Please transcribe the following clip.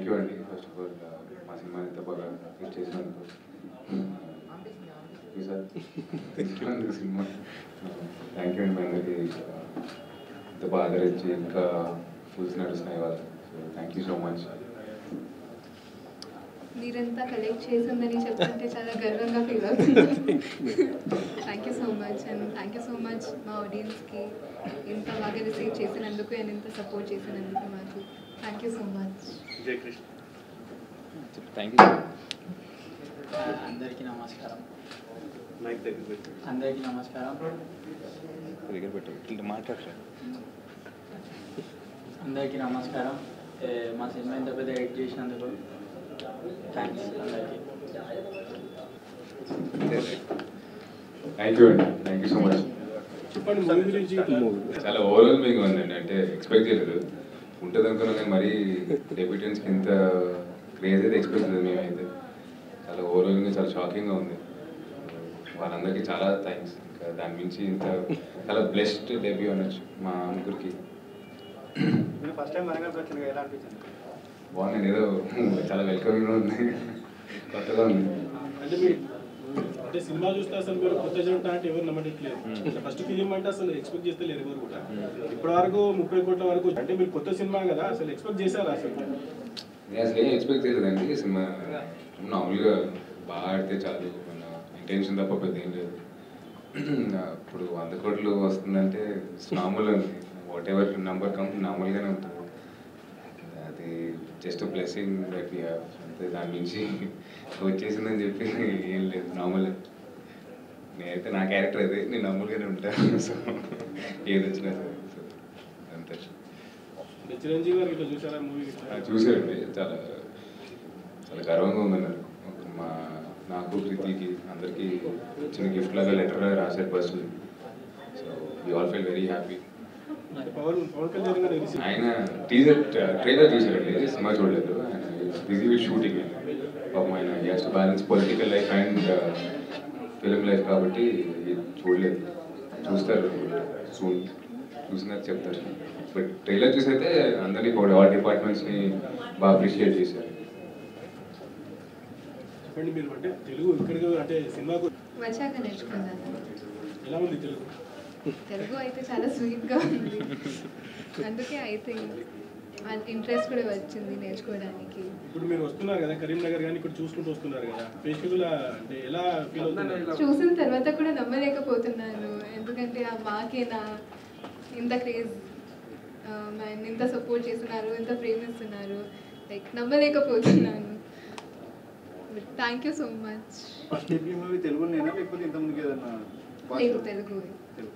thank you అండి first of all మా cinema ఇంత బాగా హిట్ చేసినందుకు ఈ సార్ చేసినందుకు సినిమా థ్యాంక్ యూ అండి మీ అందరికీ ఇంత బాగా ఆదరించి ఇంకా ఫుల్స్ నడుస్తున్నాయి వాళ్ళు so thank you so much మీరంతా కలెక్ట్ చేసిందని చెప్తుంటే చాలా గర్వంగా ఫీల్ అవుతుంది thank you so much and thank you so much మా ఆడియన్స్కి ఇంత బాగా రిసీవ్ చేసినందుకు అండ్ ఇంత సపోర్ట్ చేసినందుకు మాకు thank you so much thank you అందరికీ నమస్కారం అందరికీ నమస్కారం దగ్గర పెట్టు ఇట్లా మాట్లాడరా అందరికీ నమస్కారం ఏ, మా సినిమా ఇంత పెద్ద ఎడిట్ చేసినందుకు థ్యాంక్స్ అందరికీ థ్యాంక్ యూ అండి థ్యాంక్ యూ సో మచ్ చెప్పండి మూవీ గురించి చాలా ఓవర్వెల్మింగ్ ఉందండి అంటే ఎక్స్పెక్ట్ చేయలేదు ఉంటుంది అనుకున్నాం కానీ మరీ డెబ్యూటెన్స్కి ఇంత క్రేజ్ అయితే ఎక్స్పెక్ట్ చేయలేదు మేమైతే చాలా ఓవర్వెల్మింగ్ చాలా షాకింగ్గా ఉంది వాళ్ళందరికీ చాలా థ్యాంక్స్ ఇంకా దాని మించి ఇంత చాలా బ్లెస్డ్ డెబ్యూ అనొచ్చు మా ముగ్గురికి ఫస్ట్ టైం వరంగల్ వచ్చింది ఎలా అనిపించింది బాగుంది ఏదో చాలా వెల్కమింగ్గా ఉంది కొత్తగా ఉంది అంటే మీరు అంటే సినిమా చూస్తే అసలు మీరు కొత్త జంట అంటే ఎవరు నమ్మట్లేదు ఫస్ట్ ఫిలిం అంటే అసలు ఎక్స్పెక్ట్ చేస్తే లేరు ఎవరు కూడా ఇప్పటి వరకు ముప్పై కోట్ల వరకు అంటే మీరు కొత్త సినిమా కదా అసలు ఎక్స్పెక్ట్ చేశారా అసలు నేను అసలు ఏం ఎక్స్పెక్ట్ చేయలేదండి సినిమా మామూలుగా బాగా ఆడితే చాలు మన ఇంటెన్షన్ తప్ప పెద్ద ఏం లేదు ఇప్పుడు వంద కోట్లు వస్తుందంటే మామూలు వాట్ ఎవర్ నెంబర్ కమ్ నార్మల్గానే ఉంటుంది అది just blessing that we have అంతే దాని నుంచి వచ్చేసిందని చెప్పి ఏం లేదు నార్మల్ నేనైతే నా క్యారెక్టర్ అదే నేను నార్మల్గానే ఉంటాను సో ఏది వచ్చినా సరే సో అంతే అంటే చిరంజీవి గారికి ఇట్లా చూసారా మూవీ ఆ, చూసారండి చాలా చాలా గర్వంగా ఉంది నాకు ఒక మా నాకు ప్రీతికి అందరికీ చిన్న గిఫ్ట్ లాగా లెటర్ రాశారు personal so we all feel very happy Pawan Pawan Kalyan garu receive ఆయన టీజర్ ట్రైలర్ చూసారండి సినిమా చూడలేదు ఆయన బిజీ విత్ షూటింగ్ పాపం ఆయన has to balance political life and film life కాబట్టి ఇది చూడలేదు చూస్తారు సూన్ చూసినాక చెప్తారు బట్ ట్రైలర్ చూసైతే అందరినీ కూడా ఆల్ డిపార్ట్మెంట్స్ని బాగా అప్రిషియేట్ చేశారు చెప్పండి మీరు అంటే తెలుగు ఇక్కడికి అంటే సినిమాకు వచ్చాక నేర్చుకున్నాను ఎలా ఉంది తెలుగు తెలుగు అయితే చాలా స్వీట్గా ఉంది అందుకే ఐ థింక్ ఇంట్రెస్ట్ కూడా వచ్చింది నేర్చుకోవడానికి ఇప్పుడు మీరు వస్తున్నారు కదా కరీంనగర్ కానీ ఇక్కడ చూసుకుంటూ వస్తున్నారు కదా ఫెస్టివల్ అంటే ఎలా ఫీల్ అవుతున్నారు చూసిన తర్వాత కూడా నమ్మలేకపోతున్నాను ఎందుకంటే ఆ మాకేనా ఇంత క్రేజ్ ఇంత సపోర్ట్ చేస్తున్నారు ఇంత ప్రేమిస్తున్నారు లైక్ నమ్మలేకపోతున్నాను thank you so much first debut movie తెలుగునేనా లేకపోతే ఇంత ముందుకు ఏదన్నా లేదు తెలుగు తెలుగు